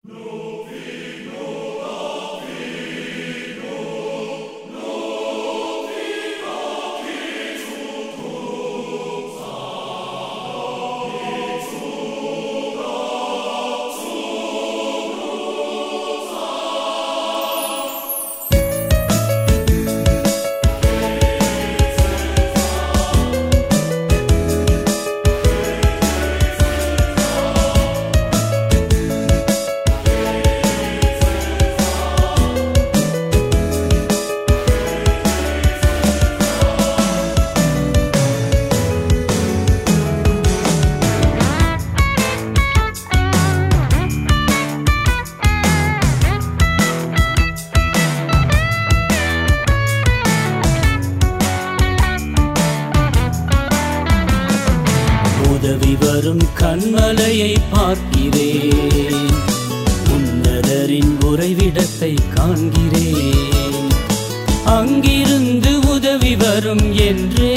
உதவி வரும் கண்மலையை பார்க்கிறேன் உன்னதரின் உறைவிடத்தை காண்கிறேன் அங்கிருந்து உதவி வரும் என்றே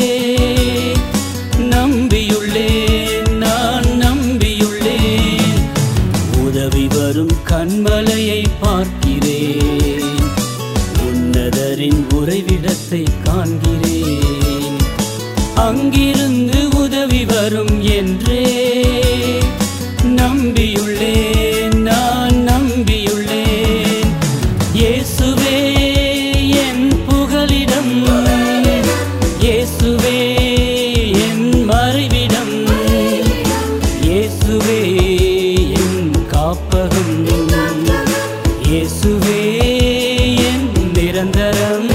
நம்பியுள்ளேன் நான் நம்பியுள்ளேன் உதவி வரும் கண்மலையை பார்க்கிறேன் உன்னதரின் உறைவிடத்தை காண்கிறேன் அங்கிருந்து உதவி வரும் என்றே நம்பியுள்ளேன் நான் நம்பியுள்ளேன் இயேசுவே என் புகலிடம் இயேசுவே என் மறைவிடம் இயேசுவே என் காப்பகம் இயேசுவே என் நிரந்தரம்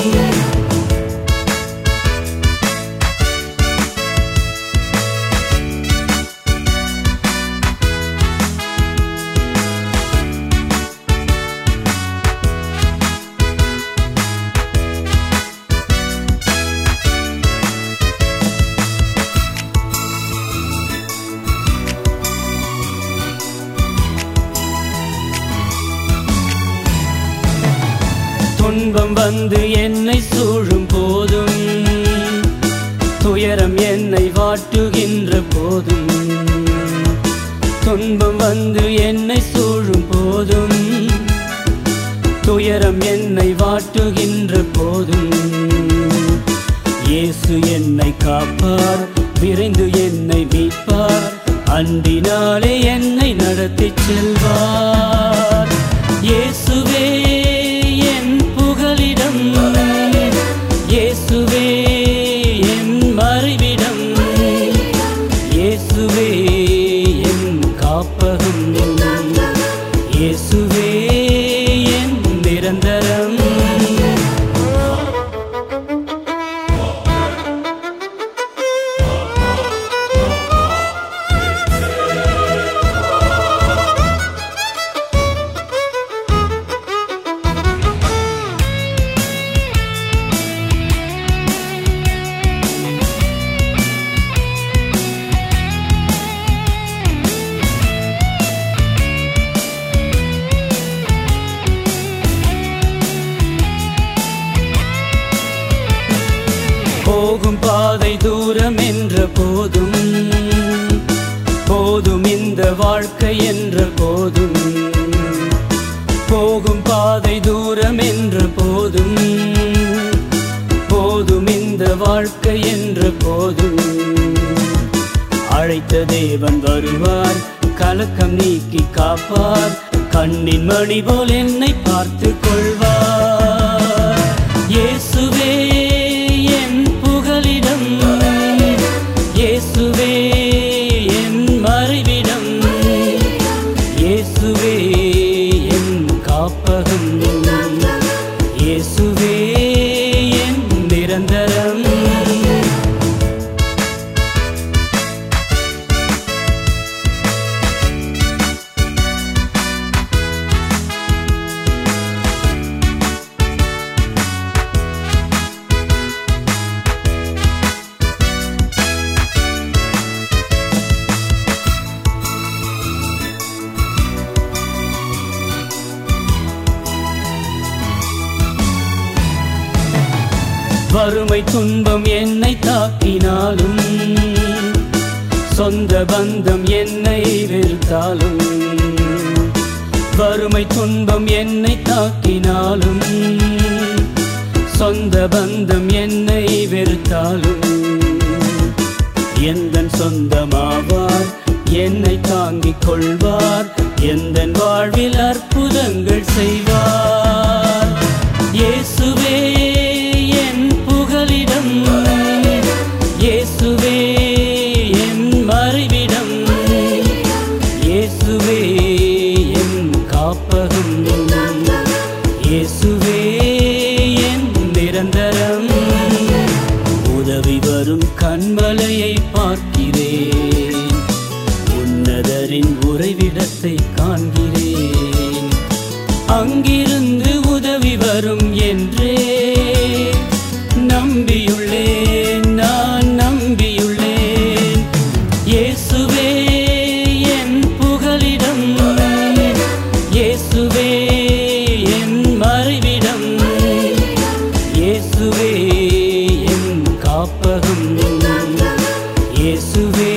துன்பம் வந்து என்னை சூழும் போதும் துயரம் என்னை வாட்டுகின்ற போதும் துன்பம் வந்து என்னை சூழும் போதும் துயரம் என்னை வாட்டுகின்ற போதும் இயேசு என்னை காப்பார் விரைந்து என்னை மீட்பார் அன்பினாலே என்னை நடத்திச் செல்வார் இயேசுவே என் புகலிடம் இயேசுவே என் மறைவிடம் இயேசுவே என் காப்பகம் இயேசுவே என் நிரந்தரம் போகும் பாதை தூரம் என்ற போதும் போதும் இந்த வாழ்க்கை என்ற போதும் போகும் பாதை தூரம் என்ற போதும் போதும் இந்த வாழ்க்கை என்ற போதும் அழைத்த தேவன் வருவார் கலக்கம் நீக்கி காப்பார் கண்ணின் மணி போல் என்னை பார்த்து கொள்வார் இயேசுவே என் புகலிடம் இயேசுவே என் மறைவிடம் இயேசுவே என் காப்பகம் இயேசுவே என் நிரந்தரம் வறுமை துன்பம் என்னை தாக்கினாலும் சொந்த பந்தம் என்னை வெறுத்தாலும் வறுமை துன்பம் என்னை தாக்கினாலும் சொந்த பந்தம் என்னை வெறுத்தாலும் எந்தன் சொந்தமாவார் என்னை தாங்கிக் கொள்வார் எந்தன் வாழ்வில் அற்புதங்கள் செய்வார் இயேசுவே என் புகலிடம் இயேசுவே என் மறைவிடம் இயேசுவே என் காப்பகம் இயேசுவே என் நிரந்தரம் உதவி வரும் கண்மலையை பார்க்கிறேன் உன்னதரின் உறைவிடத்தை காண்கிறேன் அங்கிருந்து உதவி வரும் என்றே நம்பியுள்ளேன் நான் நம்பியுள்ளேன் இயேசுவே என் புகலிடம் இயேசுவே என் மறைவிடம் இயேசுவே என் காப்பகம் இயேசுவே